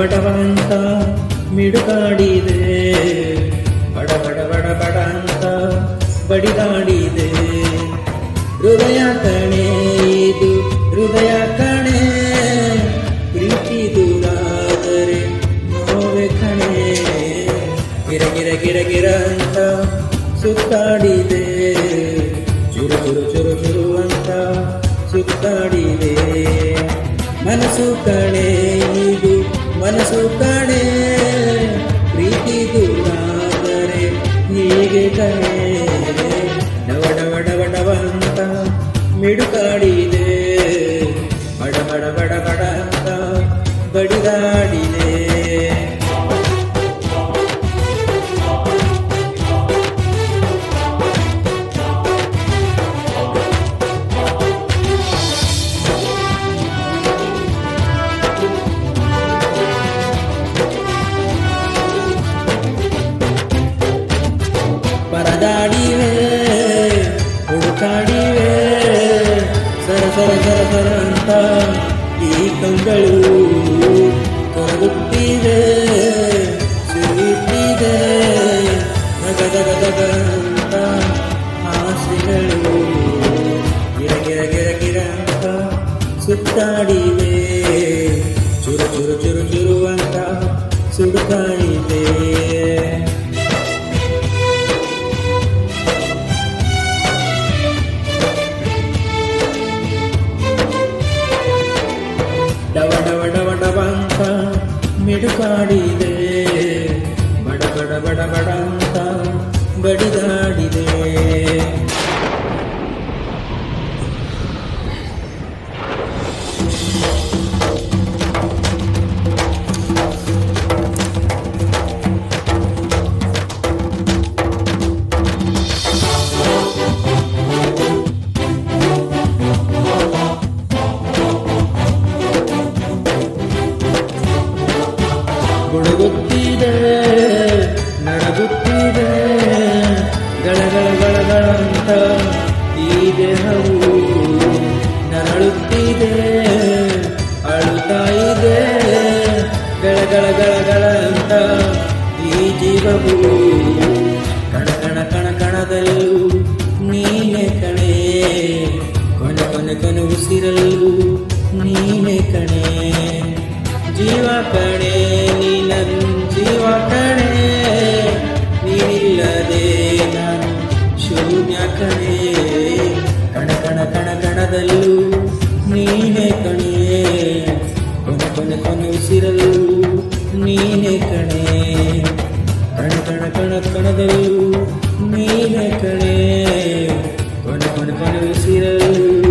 ಬಡವ ಅಂತ ಮಿಡುಗಾಡಿದೆ ಬಡ ಬಡ ಬಡ ಬಡ ಅಂತ ಬಡಿದಾಡಿದೆ ಹೃದಯ ಕಣೆ ಇದು ಹೃದಯ ಕಣೆ ಪ್ರೀತಿ ದೂರಾದರೆ ನೋವೆ ಕಣೆ ಗಿರ ಗಿರ ಗಿರ ಗಿರ ಅಂತ ಸುತ್ತಾಡಿದೆ ಚುರು ಚುರು ಚುರು ಚುರು ಅಂತ ಸುತ್ತಾಡಿದೆ ಮನಸ್ಸು ಕಣೆ ಇದು ಮನಸ್ಸು ಕಣೆ ಪ್ರೀತಿ ದೂರಾದರೆ ಹೀಗೆ ಕಣೆ ಡವ ಡವ ಡವ ಡವ ಅಂತ ಮಿಡುಕಾಡಿದೆ ಬಡ ಬಡ ಬಡ ಬಡ ಅಂತ ಬಡಿದಾಡಿದೆ ಪರದಾಡಿವೆ ಹುಡುಕಾಡಿವೆ ಸರ ಸರ ಸರ ಸರ ಅಂತ ಈ ಕಂಗಳು ಕೊರಗುತ್ತಿವೆ ಸಿಗುತ್ತಿದೆ ದಗ ದಗ ದಗ ಅಂತ ಆಸೆಗಳು ಗಿರ ಗಿರ ಗಿರ ಗಿರ ಅಂತ ಸುತ್ತಾಡಿವೆ ಚುರು ಚುರು ಚುರು ಚುರು ಅಂತ ಸುಡುತ್ತಾಯಿದೆ ಡವ ಡವ ಡವ ಡವ ಅಂತ ಮಿಡುಕಾಡಿದೆ ಬಡ ಬಡ ಬಡ ಬಡ ಅಂತ ಬಡಿದಾಡಿದೆ ಗುಡುಗುತ್ತಿದೆ ನಡಗುತ್ತಿದೆ ಗಳಗಳ ಗಳಗಳ ಅಂತ ಈ ದೇಹವು ನರಳುತ್ತಿದೆ ಅಳುತ್ತಾ ಇದೆ ಗಳಗಳ ಗಳಗಳ ಅಂತ ಈ ಜೀವವು ಕಣ ಕಣ ಕಣ ಕಣದಲ್ಲೂ ನೀನೆ ಕಣೆ ಕೊನೆ ಕೊನೆ ಕೊನೆ ಉಸಿರಲ್ಲೂ ನೀನೆ ಕಣೆ ಜೀವ ಕಣೆ ನೀನನ್ ಜೀವ ಕಣೆ ನೀನಿಲ್ಲದೆ ನಾನು ಶೂನ್ಯ ಕಣೆ ಕಣ ಕಣ ಕಣ ಕಣದಲ್ಲೂ ನೀನೆ ಕಣೆ ಕೊನೆ ಕೊನೆ ಕೊನೆ ಉಸಿರಲ್ಲೂ ನೀನೆ ಕಣೆ ಕಣ ಕಣ ಕಣ ಕಣದಲ್ಲೂ ನೀನೆ ಕಣೆ ಕೊನೆ ಕೊನೆ ಕೊನೆ ಉಸಿರಲ್ಲೂ